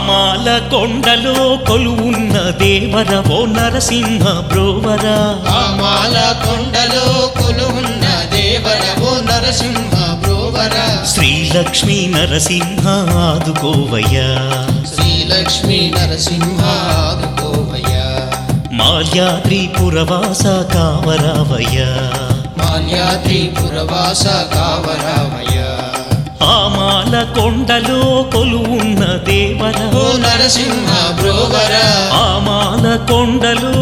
ఆమాల కొండలో కొలువున్న దేవర ఓ నరసింహ బ్రోవరా ఆమాల కొండలో కొలువున్న దేవరవో నరసింహ బ్రోవర శ్రీలక్ష్మీ నరసింహ ఆదుకోవయ్యా శ్రీలక్ష్మీ నరసింహ ఆదుకోవయ్య మాల్యాద్రి పురవాస కావరావయ్యా మాల్యాద్రి పురవాస కావరామయ్య ఆమాల కొండలో కొలువున్న దేవర ఓ నరసింహ బ్రోవర ఆమాల కొండలో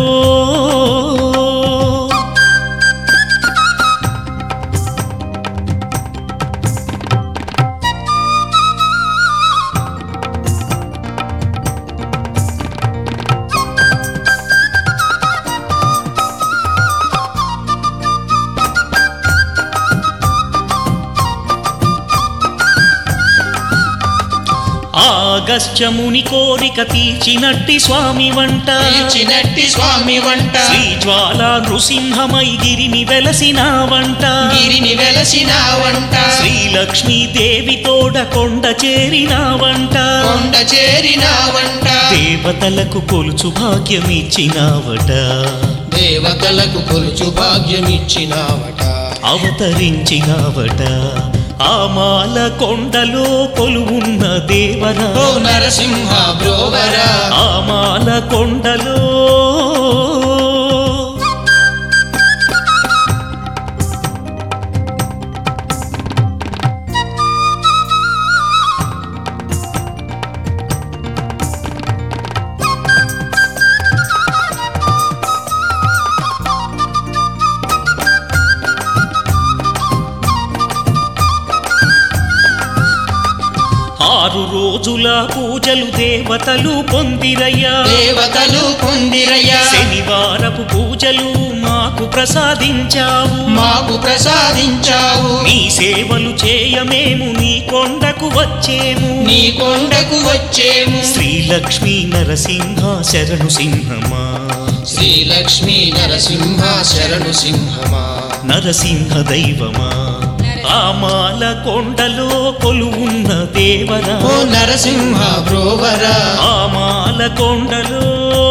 ఆగస్త్యముని కోరిక తీర్చినట్టి స్వామి వంట తీర్చినట్టి స్వామి వంట శ్రీ జ్వాల నృసింహమై గిరిని వెలసిన వంట గిరిని వెలసిన వంట శ్రీలక్ష్మీ దేవి తోడ కొండ చేరిన వంట కొండ చేరిన వంట దేవతలకు కొలుచు భాగ్యమిచ్చినావట దేవతలకు కొలుచు భాగ్యమిచ్చినావట అవతరించినావట ఆమాల కొండలో కొలువున్న దేవర ఓ నరసింహ బ్రోవర ఆమాల కొండలో ఆరు రోజుల పూజలు దేవతలు పొందిరయ్యా దేవతలు పొందిరయ్య శనివారపు పూజలు మాకు ప్రసాదించావు మాకు ప్రసాదించావు నీ సేవలు చేయమేము నీ కొండకు వచ్చేము నీ కొండకు వచ్చేము శ్రీలక్ష్మీ నరసింహ శరణు సింహమా శ్రీలక్ష్మీ నరసింహ శరణు సింహమా నరసింహ దైవమా ఆమాల కొండలో కొలువున్న దేవరా ఓ నరసింహ బ్రోవర ఆమాల కొండలో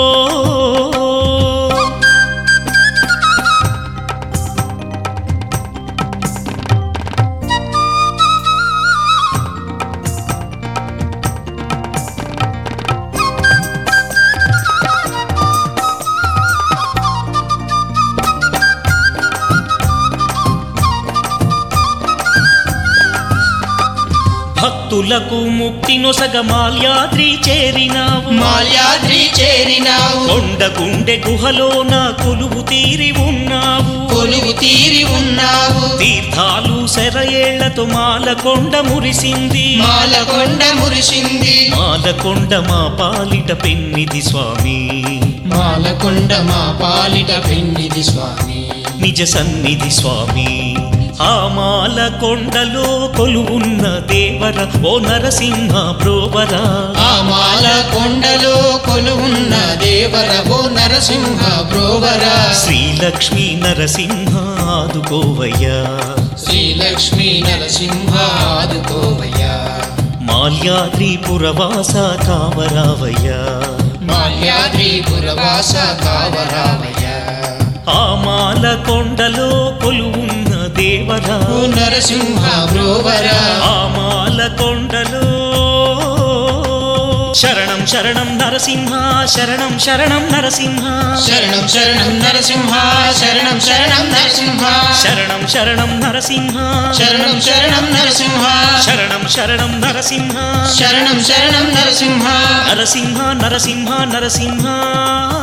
భక్తులకు ముక్తి నొసగ మాల్యాద్రి చేరినావు మాల్యాద్రి చేరినావు కొండ గుండె గుహలో నా కొలువు తీరి ఉన్నావు కొలువు తీరి ఉన్నావు తీర్థాలు సెరయేళ్లతో మాల కొండ మురిసింది మాలకొండ మురిసింది మాలకొండ మా పాలిట పెన్నిది స్వామి మాలకొండ మా పాలిట పెన్నిది స్వామి నిజ సన్నిధి స్వామి ఆ మాల కొండలో కొలువున్న దేవర ఓ నరసింహ బ్రోవర ఆ మాల కొండలో కొలువున్న దేవర ఓ నరసింహ బ్రోవర శ్రీలక్ష్మీ నరసింహ ఆదుకోవయ్యా శ్రీలక్ష్మీ నరసింహ ఆదుకోవయ్యా మాల్యాద్రి పురవాస కావరావయ్యా మాల్యాద్రి పురవాస కావరామయ్యా ఆ మాల కొండలో కొలువున్న దేవరా ఓ నరసింహ బ్రోవర ఆ మాల కొండలో శరణం శరణం నరసింహ శరణం శరణం నరసింహ శరణం శరణం నరసింహ శరణం శరణం నరసింహ శరణం శరణం నరసింహ శరణం శరణం నరసింహ శరణం శరణం నరసింహ శరణం శరణం నరసింహ నరసింహ నరసింహ నరసింహ